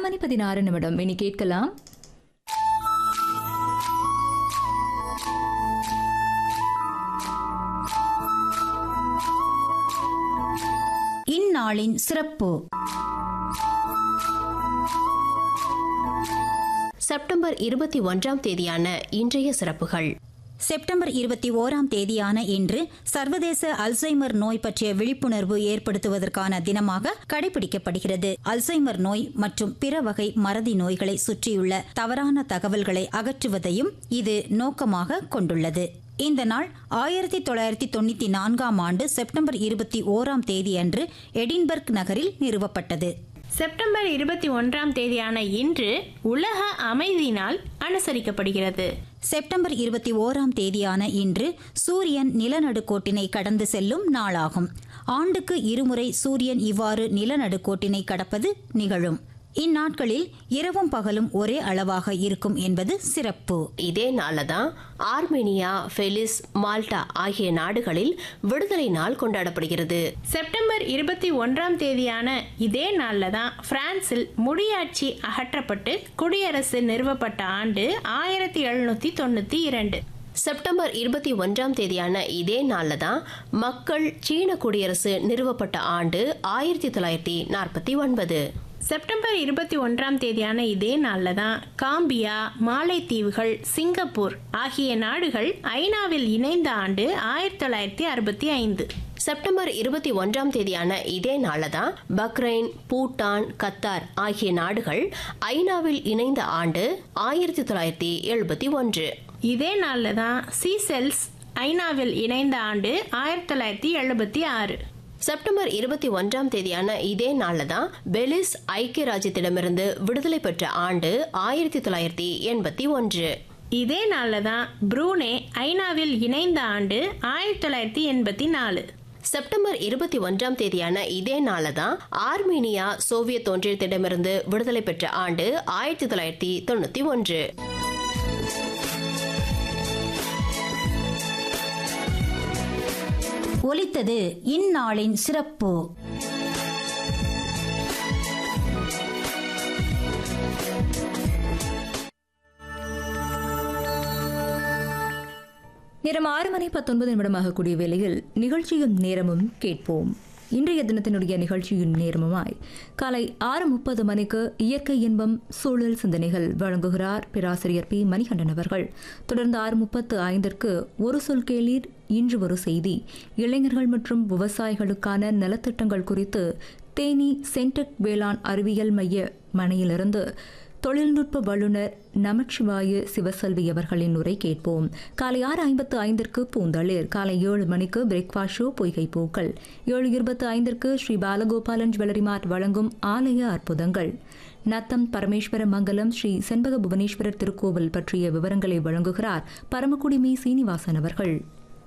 மணி பதினாறு நிமிடம் இனி கேட்கலாம் இந்நாளின் சிறப்பு செப்டம்பர் இருபத்தி ஒன்றாம் தேதியான இன்றைய சிறப்புகள் செப்டம்பர் இருபத்தி ஓராம் தேதியான இன்று சர்வதேச அல்சைமர் நோய் பற்றிய விழிப்புணர்வு ஏற்படுத்துவதற்கான தினமாக கடைபிடிக்கப்படுகிறது அல்சைமர் நோய் மற்றும் பிற வகை மறதி நோய்களை சுற்றியுள்ள தவறான தகவல்களை அகற்றுவதையும் இது நோக்கமாக கொண்டுள்ளது இந்த நாள் ஆயிரத்தி தொள்ளாயிரத்தி தொண்ணூத்தி நான்காம் ஆண்டு செப்டம்பர் இருபத்தி ஓராம் தேதியன்று எடின்பர்க் நகரில் நிறுவப்பட்டது செப்டம்பர் இருபத்தி ஒன்றாம் தேதியான இன்று உலக அமைதி நாள் அனுசரிக்கப்படுகிறது செப்டம்பர் இருபத்தி ஓராம் தேதியான இன்று சூரியன் நிலநடுக்கோட்டினை கடந்து செல்லும் நாளாகும் ஆண்டுக்கு இருமுறை சூரியன் இவ்வாறு நிலநடுக்கோட்டினை கடப்பது நிகழும் இந்நாட்களில் இரவும் பகலும் ஒரே அளவாக இருக்கும் என்பது சிறப்பு இதே நாள்ல தான் ஆர்மேனியா பெலிஸ் மால்டா ஆகிய நாடுகளில் விடுதலை நாள் கொண்டாடப்படுகிறது செப்டம்பர் இருபத்தி ஒன்றாம் தேதியான இதே நாளில் தான் பிரான்சில் முடியாட்சி அகற்றப்பட்டு குடியரசு நிறுவப்பட்ட ஆண்டு ஆயிரத்தி எழுநூத்தி தொண்ணூத்தி இரண்டு செப்டம்பர் இருபத்தி ஒன்றாம் தேதியான இதே நாள்ல தான் மக்கள் சீன குடியரசு நிறுவப்பட்ட ஆண்டு ஆயிரத்தி தொள்ளாயிரத்தி நாற்பத்தி ஒன்பது செப்டம்பர் இருபத்தி ஒன்றாம் தேதியான இதே நாளில் தான் காம்பியா மாலைத்தீவுகள் சிங்கப்பூர் ஆகிய நாடுகள் ஐநாவில் இணைந்த ஆண்டு ஆயிரத்தி தொள்ளாயிரத்தி அறுபத்தி ஐந்து செப்டம்பர் இருபத்தி ஒன்றாம் தேதியான இதே நாளில் தான் பக்ரைன் பூட்டான் கத்தார் ஆகிய நாடுகள் ஐநாவில் இணைந்த ஆண்டு ஆயிரத்தி தொள்ளாயிரத்தி எழுபத்தி ஒன்று இதே நாளில் தான் சீசெல்ஸ் ஐநாவில் இணைந்த ஆண்டு ஆயிரத்தி தொள்ளாயிரத்தி எழுபத்தி ஆறு செப்டம்பர் இருபத்தி ஒன்றாம் தேதியான இதே நாளில் தான் பெலிஸ் ஐக்கிய ராஜ்யத்திடமிருந்து விடுதலை பெற்ற ஆண்டு ஆயிரத்தி தொள்ளாயிரத்தி எண்பத்தி ஒன்று இதே நாளில் தான் ப்ரூனே ஐநாவில் இணைந்த ஆண்டு ஆயிரத்தி தொள்ளாயிரத்தி எண்பத்தி நாலு செப்டம்பர் இருபத்தி ஒன்றாம் தேதியான இதே நாளில் தான் ஆர்மீனியா சோவியத் ஒன்றியத்திடமிருந்து விடுதலை பெற்ற ஆண்டு ஆயிரத்தி தொள்ளாயிரத்தி தொண்ணூத்தி ஒன்று ஒலித்தது இந்நாளின் சிறப்பு நேரம் ஆறு மணி பத்தொன்பது நிமிடமாக கூடிய வேளையில் நிகழ்ச்சியும் நேரமும் கேட்போம் இன்றைய தினத்தினுடைய நிகழ்ச்சியின் நேரமுமாய் காலை ஆறு முப்பது மணிக்கு இயற்கை இன்பம் சூழல் சிந்தனைகள் வழங்குகிறார் பேராசிரியர் பி மணிகண்டன் அவர்கள் தொடர்ந்து ஆறு முப்பத்து ஐந்திற்கு ஒரு சொல் கேளீர் இன்று ஒரு செய்தி இளைஞர்கள் மற்றும் விவசாயிகளுக்கான நலத்திட்டங்கள் குறித்து தேனி சென்டெக் வேளாண் அறிவியல் மைய மனையிலிருந்து தொழில்நுட்ப வல்லுநர் நமச்சிவாய சிவசெல்வி அவர்களின் உரை கேட்போம் காலை ஆறு ஐம்பத்து ஐந்திற்கு பூந்தளிர் காலை ஏழு மணிக்கு பிரேக்ஃபாஸ்ட் ஷோ பொய்கை பூக்கள் ஏழு இருபத்து ஐந்திற்கு ஸ்ரீ பாலகோபாலன் ஜுவல்லரி மார்ட் வழங்கும் ஆலய அற்புதங்கள் நத்தம் பரமேஸ்வர மங்கலம் ஸ்ரீ செண்பக புவனேஸ்வரர் திருக்கோவில் பற்றிய விவரங்களை வழங்குகிறார் பரமக்குடி மீ சீனிவாசன் அவர்கள்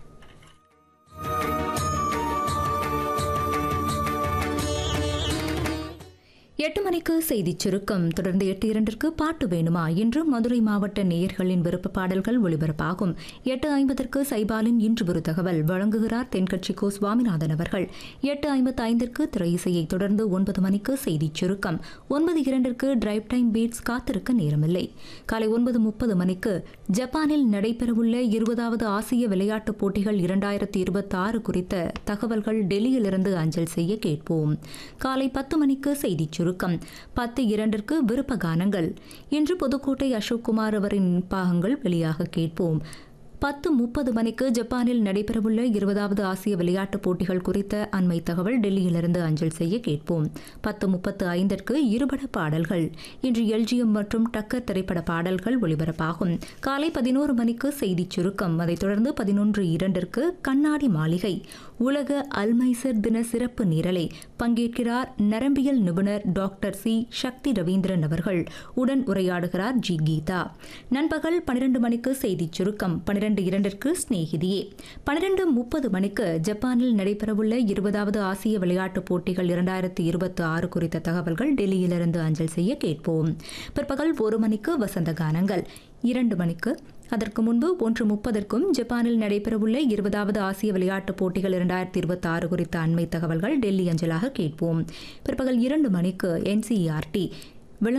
எட்டு மணிக்கு செய்திச் சுருக்கம் தொடர்ந்து எட்டு இரண்டிற்கு பாட்டு வேணுமா இன்று மதுரை மாவட்ட நேயர்களின் விருப்ப பாடல்கள் ஒளிபரப்பாகும் எட்டு ஐம்பதற்கு சைபாலின் இன்று ஒரு தகவல் வழங்குகிறார் தென்கட்சி கோ சுவாமிநாதன் அவர்கள் எட்டு ஐம்பத்து ஐந்திற்கு திரை இசையை தொடர்ந்து ஒன்பது மணிக்கு செய்திச் சுருக்கம் ஒன்பது இரண்டிற்கு டிரைவ் டைம் பீட்ஸ் காத்திருக்க நேரமில்லை காலை ஒன்பது முப்பது மணிக்கு ஜப்பானில் நடைபெறவுள்ள இருபதாவது ஆசிய விளையாட்டுப் போட்டிகள் இரண்டாயிரத்தி இருபத்தி ஆறு குறித்த தகவல்கள் டெல்லியிலிருந்து அஞ்சல் செய்ய கேட்போம் காலை பத்து மணிக்கு செய்திச் சுருக்கம் பத்து இரண்டிற்கு விருப்ப கானங்கள் இன்று புதுக்கோட்டை அசோக்குமார் அவரின் பாகங்கள் வெளியாக கேட்போம் பத்து முப்பது மணிக்கு ஜப்பானில் நடைபெறவுள்ள இருபதாவது ஆசிய விளையாட்டுப் போட்டிகள் குறித்த அண்மை தகவல் டெல்லியிலிருந்து அஞ்சல் செய்ய கேட்போம் பத்து முப்பத்து ஐந்திற்கு இருபட பாடல்கள் இன்று எல்ஜிஎம் மற்றும் டக்கர் திரைப்பட பாடல்கள் ஒளிபரப்பாகும் காலை பதினோரு மணிக்கு செய்திச் சுருக்கம் அதைத் தொடர்ந்து பதினொன்று இரண்டிற்கு கண்ணாடி மாளிகை உலக அல்மைசர் தின சிறப்பு நிரலை பங்கேற்கிறார் நரம்பியல் நிபுணர் டாக்டர் சி சக்தி ரவீந்திரன் அவர்கள் உடன் உரையாடுகிறார் ஜி கீதா நண்பகல் பனிரெண்டு மணிக்கு செய்திச் சுருக்கம் பனிரெண்டு இரண்டிற்கு ஸ்நேகிதியே பனிரெண்டு முப்பது மணிக்கு ஜப்பானில் நடைபெறவுள்ள இருபதாவது ஆசிய விளையாட்டுப் போட்டிகள் இரண்டாயிரத்தி இருபத்தி ஆறு குறித்த தகவல்கள் டெல்லியிலிருந்து அஞ்சல் செய்ய கேட்போம் பிற்பகல் ஒரு மணிக்கு வசந்த கானங்கள் இரண்டு மணிக்கு அதற்கு முன்பு ஒன்று முப்பதற்கும் ஜப்பானில் நடைபெறவுள்ள இருபதாவது ஆசிய விளையாட்டுப் போட்டிகள் இரண்டாயிரத்தி இருபத்தி ஆறு குறித்த அண்மை தகவல்கள் டெல்லி அஞ்சலாக கேட்போம் பிற்பகல் இரண்டு மணிக்கு என்சிஇஆர்டி